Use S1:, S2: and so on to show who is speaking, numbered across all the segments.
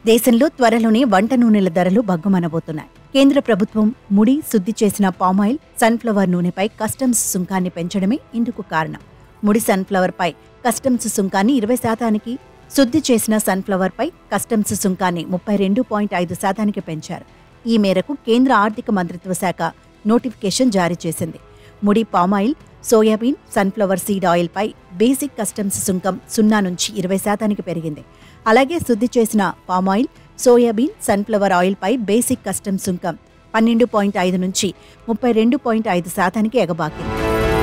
S1: దేశంలో త్వరలోనే వంట నూనెల ధరలు బగ్గుమనబోతున్నాయి కేంద్ర ప్రభుత్వం ముడి శుద్ధి చేసిన పామాయిల్ సన్ఫ్లవర్ నూనెపై కస్టమ్స్ సుంకాన్ని పెంచడమే ఇందుకు కారణం ముడి సన్ఫ్లవర్ పై కస్టమ్స్ సుంకాన్ని ఇరవై శాతానికి శుద్ధి చేసిన సన్ఫ్లవర్ పై కస్టమ్స్ సుంకాన్ని ముప్పై రెండు పాయింట్ ఐదు శాతానికి పెంచారు ఈ మేరకు కేంద్ర ఆర్థిక మంత్రిత్వ శాఖ నోటిఫికేషన్ జారీ చేసింది ముడి palm oil soybean sunflower seed oil పై బేసిక్ కస్టమ్స్ సుంకం సున్నా నుంచి ఇరవై శాతానికి పెరిగింది అలాగే శుద్ధి చేసిన పామాయిల్ సోయాబీన్ సన్ఫ్లవర్ ఆయిల్ పై బేసిక్ కస్టమ్స్ సుంకం పన్నెండు పాయింట్ ఐదు నుంచి ముప్పై రెండు పాయింట్ ఐదు శాతానికి ఎగబాకింది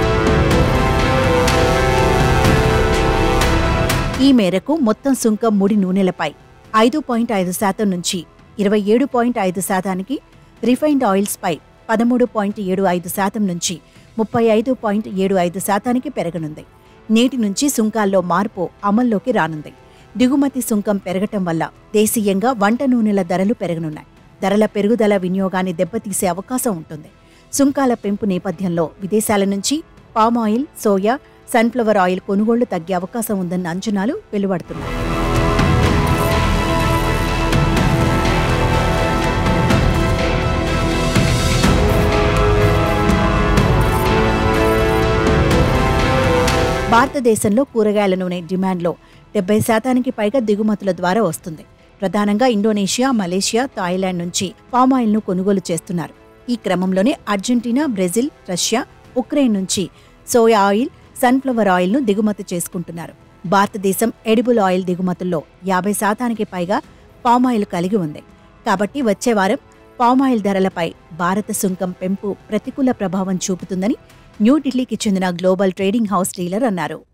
S1: ఈ మేరకు మొత్తం సుంకం ముడి నూనెలపై ఐదు పాయింట్ ఐదు శాతం నుంచి ఇరవై ఏడు పాయింట్ ఐదు శాతానికి రిఫైన్డ్ ఆయిల్స్ పై పదమూడు పాయింట్ ఏడు ఐదు శాతం నుంచి ముప్పై ఐదు పాయింట్ ఏడు ఐదు శాతానికి పెరగనుంది నేటి నుంచి సుంకాల్లో మార్పు అమల్లోకి రానుంది దిగుమతి సుంకం పెరగటం వల్ల దేశీయంగా వంట నూనెల ధరలు పెరగనున్నాయి ధరల పెరుగుదల వినియోగాన్ని దెబ్బతీసే అవకాశం ఉంటుంది సుంకాల పెంపు నేపథ్యంలో విదేశాల నుంచి palm oil soya sunflower oil కొనుగోళ్లు తగ్గే అవకాశం ఉందన్న అంచనాలు వెలువడుతున్నాయి భారతదేశంలో కూరగాయల నూనె డిమాండ్లో డెబ్బై శాతానికి పైగా దిగుమతుల ద్వారా వస్తుంది ప్రధానంగా ఇండోనేషియా మలేషియా థాయిలాండ్ నుంచి పామాయిల్ను కొనుగోలు చేస్తున్నారు ఈ క్రమంలోనే అర్జెంటీనా బ్రెజిల్ రష్యా ఉక్రెయిన్ నుంచి సోయా ఆయిల్ సన్ఫ్లవర్ ఆయిల్ను దిగుమతి చేసుకుంటున్నారు భారతదేశం ఎడిబుల్ ఆయిల్ దిగుమతుల్లో యాభై శాతానికి పైగా పామాయిల్ కలిగి ఉంది కాబట్టి వచ్చే వారం పామాయిల్ ధరలపై భారత సుంకం పెంపు ప్రతికూల ప్రభావం చూపుతుందని న్యూఢిల్లీకి చెందిన గ్లోబల్ ట్రేడింగ్ హౌస్ డీలర్ అన్నారు